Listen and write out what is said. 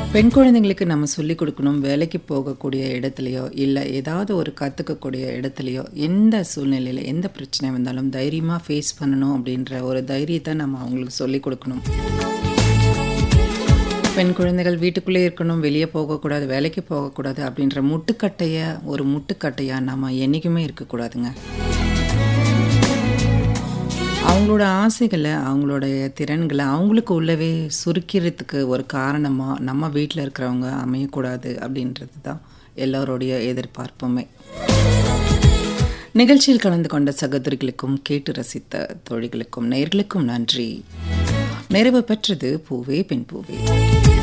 பெண் குழந்தைங்களுக்கு நம்ம சொல்லிக் கொடுக்கணும் வேலைக்கு போகக்கூடிய இடத்துலையோ இல்லை ஏதாவது ஒரு கற்றுக்கக்கூடிய இடத்துலையோ எந்த சூழ்நிலையில் எந்த பிரச்சனை வந்தாலும் தைரியமாக ஃபேஸ் பண்ணணும் அப்படின்ற ஒரு தைரியத்தை நம்ம அவங்களுக்கு சொல்லிக் கொடுக்கணும் பெண் குழந்தைகள் வீட்டுக்குள்ளே இருக்கணும் வெளியே போகக்கூடாது வேலைக்கு போகக்கூடாது அப்படின்ற முட்டுக்கட்டையை ஒரு முட்டுக்கட்டையாக நம்ம என்றைக்குமே இருக்கக்கூடாதுங்க அவங்களோட ஆசைகளை அவங்களுடைய திறன்களை அவங்களுக்கு உள்ளவே சுருக்கிறதுக்கு ஒரு காரணமாக நம்ம வீட்டில் இருக்கிறவங்க அமையக்கூடாது அப்படின்றது தான் எல்லோருடைய எதிர்பார்ப்புமே நிகழ்ச்சியில் கலந்து கொண்ட சகோதரிகளுக்கும் கேட்டு ரசித்த தோழிகளுக்கும் நேர்களுக்கும் நன்றி நிறைவு பெற்றது பூவே பெண் பூவே